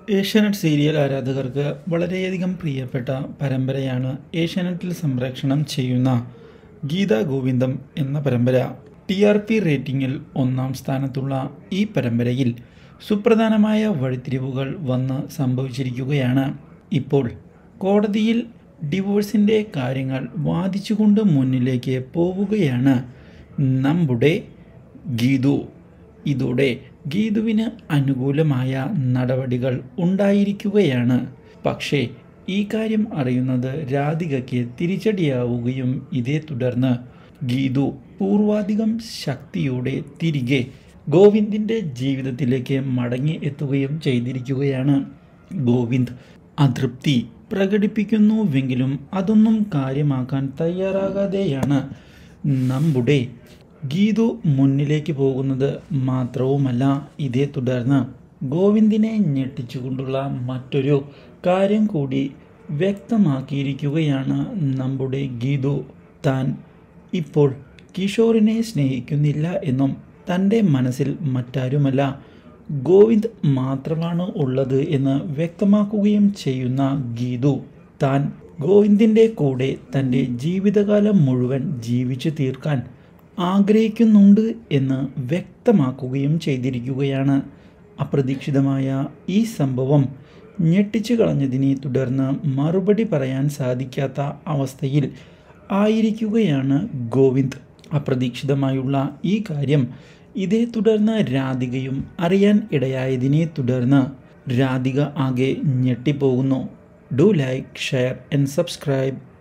Asianet serial ആരാധകർക്ക് വളരെയധികം പ്രിയപ്പെട്ട പരമ്പരയാണ് ഏഷ്യാനെറ്റിൽ സംപ്രേഷണം ചെയ്യുന്ന ഗീതാ ഗോവിന്ദം എന്ന പരമ്പര ടി ആർ പി റേറ്റിംഗിൽ ഒന്നാം സ്ഥാനത്തുള്ള ഈ പരമ്പരയിൽ സുപ്രധാനമായ വഴിത്തിരിവുകൾ വന്ന് സംഭവിച്ചിരിക്കുകയാണ് ഇപ്പോൾ കോടതിയിൽ ഡിവോഴ്സിൻ്റെ കാര്യങ്ങൾ വാദിച്ചുകൊണ്ട് മുന്നിലേക്ക് പോവുകയാണ് നമ്മുടെ ഗീതു ഇതോടെ ഗീതുവിന് അനുകൂലമായ നടപടികൾ ഉണ്ടായിരിക്കുകയാണ് പക്ഷേ ഈ കാര്യം അറിയുന്നത് രാധികയ്ക്ക് തിരിച്ചടിയാവുകയും ഇതേ തുടർന്ന് ഗീതു പൂർവാധികം ശക്തിയോടെ തിരികെ ഗോവിന്ദിൻ്റെ ജീവിതത്തിലേക്ക് മടങ്ങി എത്തുകയും ചെയ്തിരിക്കുകയാണ് ഗോവിന്ദ് അതൃപ്തി പ്രകടിപ്പിക്കുന്നുവെങ്കിലും അതൊന്നും കാര്യമാക്കാൻ തയ്യാറാകാതെയാണ് നമ്മുടെ ഗീതു മുന്നിലേക്ക് പോകുന്നത് മാത്രവുമല്ല ഇതേ തുടർന്ന് ഗോവിന്ദിനെ ഞെട്ടിച്ചുകൊണ്ടുള്ള മറ്റൊരു കാര്യം കൂടി വ്യക്തമാക്കിയിരിക്കുകയാണ് നമ്മുടെ ഗീതു താൻ ഇപ്പോൾ കിഷോറിനെ സ്നേഹിക്കുന്നില്ല എന്നും തൻ്റെ മനസ്സിൽ മറ്റാരുമല്ല ഗോവിന്ദ് മാത്രമാണ് ഉള്ളത് എന്ന് വ്യക്തമാക്കുകയും ചെയ്യുന്ന ഗീതു താൻ ഗോവിന്ദിൻ്റെ കൂടെ തൻ്റെ ജീവിതകാലം മുഴുവൻ ജീവിച്ചു തീർക്കാൻ ആഗ്രഹിക്കുന്നുണ്ട് എന്ന് വ്യക്തമാക്കുകയും ചെയ്തിരിക്കുകയാണ് അപ്രതീക്ഷിതമായ ഈ സംഭവം ഞെട്ടിച്ചു കളഞ്ഞതിനെ തുടർന്ന് മറുപടി പറയാൻ സാധിക്കാത്ത അവസ്ഥയിൽ ആയിരിക്കുകയാണ് ഗോവിന്ദ് അപ്രതീക്ഷിതമായുള്ള ഈ കാര്യം ഇതേ തുടർന്ന് രാധികയും അറിയാൻ ഇടയായതിനെ തുടർന്ന് രാധിക ആകെ ഞെട്ടിപ്പോകുന്നു do like share and subscribe